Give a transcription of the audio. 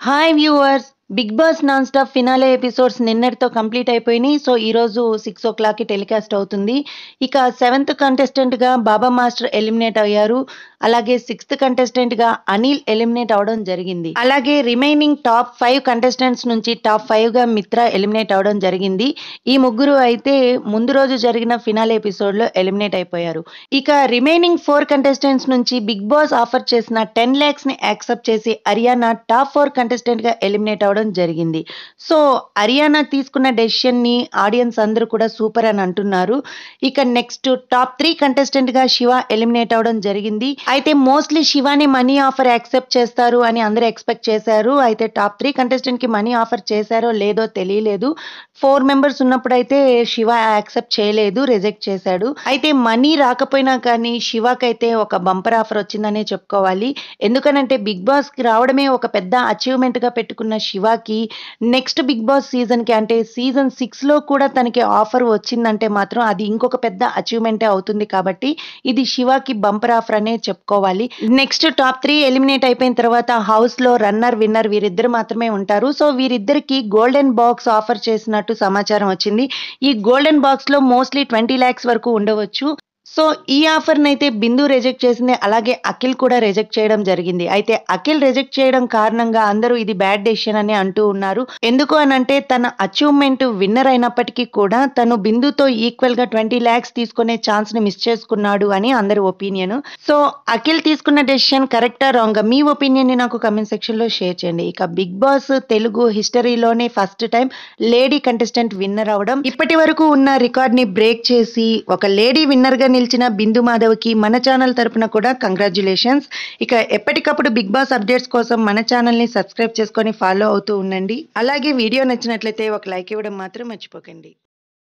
hi viewers Bigg Boss non stop finale episodes నిన్నటితో complete అయిపోయినాయి so ఈరోజు six ఓ క్లాక్కి టెలికాస్ట్ అవుతుంది ఇక సెవెంత్ కంటెస్టెంట్గా బాబా మాస్టర్ ఎలిమినేట్ అయ్యారు అలాగే సిక్స్త్ కంటెస్టెంట్గా అనిల్ ఎలిమినేట్ అవడం జరిగింది అలాగే రిమైనింగ్ టాప్ ఫైవ్ కంటెస్టెంట్స్ నుంచి టాప్ ఫైవ్గా మిత్ర ఎలిమినేట్ అవడం జరిగింది ఈ ముగ్గురు అయితే ముందు రోజు జరిగిన ఫినాలే ఎపిసోడ్లో ఎలిమినేట్ అయిపోయారు ఇక రిమైనింగ్ ఫోర్ కంటెస్టెంట్స్ నుంచి బిగ్ బాస్ ఆఫర్ చేసిన టెన్ ల్యాక్స్ని యాక్సెప్ట్ చేసి అరియానా టాప్ ఫోర్ కంటెస్టెంట్గా ఎలిమినేట్ అవడం జరిగింది సో అరియానా తీసుకున్న డెసిషన్ని ఆడియన్స్ అందరూ కూడా సూపర్ అని అంటున్నారు ఇక నెక్స్ట్ టాప్ త్రీ కంటెస్టెంట్గా శివ ఎలిమినేట్ అవడం జరిగింది అయితే mostly Shivani money offer accept చేస్తారు అని అందరూ ఎక్స్పెక్ట్ చేశారు అయితే టాప్ త్రీ కంటెస్టెంట్కి మనీ ఆఫర్ చేశారో లేదో తెలియలేదు ఫోర్ మెంబర్స్ ఉన్నప్పుడు అయితే శివ యాక్సెప్ట్ చేయలేదు రిజెక్ట్ చేశాడు అయితే మనీ రాకపోయినా కానీ శివకైతే ఒక బంపర్ ఆఫర్ వచ్చిందనే చెప్పుకోవాలి ఎందుకనంటే బిగ్ బాస్కి రావడమే ఒక పెద్ద అచీవ్మెంట్గా పెట్టుకున్న శివకి నెక్స్ట్ బిగ్ బాస్ సీజన్కి అంటే సీజన్ సిక్స్లో కూడా తనకి ఆఫర్ వచ్చిందంటే మాత్రం అది ఇంకొక పెద్ద అచీవ్మెంటే అవుతుంది కాబట్టి ఇది శివకి బంపర్ ఆఫర్ అనే చెప్పుకోవాలి నెక్స్ట్ టాప్ త్రీ ఎలిమినేట్ అయిపోయిన తర్వాత హౌస్లో రన్నర్ విన్నర్ వీరిద్దరు మాత్రమే ఉంటారు సో వీరిద్దరికి గోల్డెన్ బాక్స్ ఆఫర్ చేసినట్టు సమాచారం వచ్చింది ఈ గోల్డెన్ బాక్స్లో మోస్ట్లీ ట్వంటీ ల్యాక్స్ వరకు ఉండవచ్చు సో ఈ ఆఫర్ని అయితే బిందు రిజెక్ట్ చేసింది అలాగే అఖిల్ కూడా రిజెక్ట్ చేయడం జరిగింది అయితే అఖిల్ రిజెక్ట్ చేయడం కారణంగా అందరూ ఇది బ్యాడ్ డెసిషన్ అని అంటూ ఉన్నారు ఎందుకు అనంటే తన అచీవ్మెంట్ విన్నర్ అయినప్పటికీ కూడా తను బిందుతో ఈక్వల్ గా ట్వంటీ ల్యాక్స్ తీసుకునే ఛాన్స్ ని మిస్ చేసుకున్నాడు అని అందరి ఒపీనియన్ సో అఖిల్ తీసుకున్న డెసిషన్ కరెక్టా రాంగ్ మీ ఒపీనియన్ ని నాకు కమెంట్ సెక్షన్ లో షేర్ చేయండి ఇక బిగ్ బాస్ తెలుగు హిస్టరీలోనే first time lady contestant winner అవడం ఇప్పటి వరకు ఉన్న రికార్డ్ ని బ్రేక్ చేసి ఒక లేడీ విన్నర్ గా నిలిచిన బిందు మాధవ్కి మన ఛానల్ తరపున కూడా కంగ్రాచులేషన్స్ ఇక ఎప్పటికప్పుడు బిగ్ బాస్ అప్డేట్స్ కోసం మన ఛానల్ ని సబ్స్క్రైబ్ చేసుకొని ఫాలో అవుతూ ఉండండి అలాగే వీడియో నచ్చినట్లయితే ఒక లైక్ ఇవ్వడం మాత్రం మర్చిపోకండి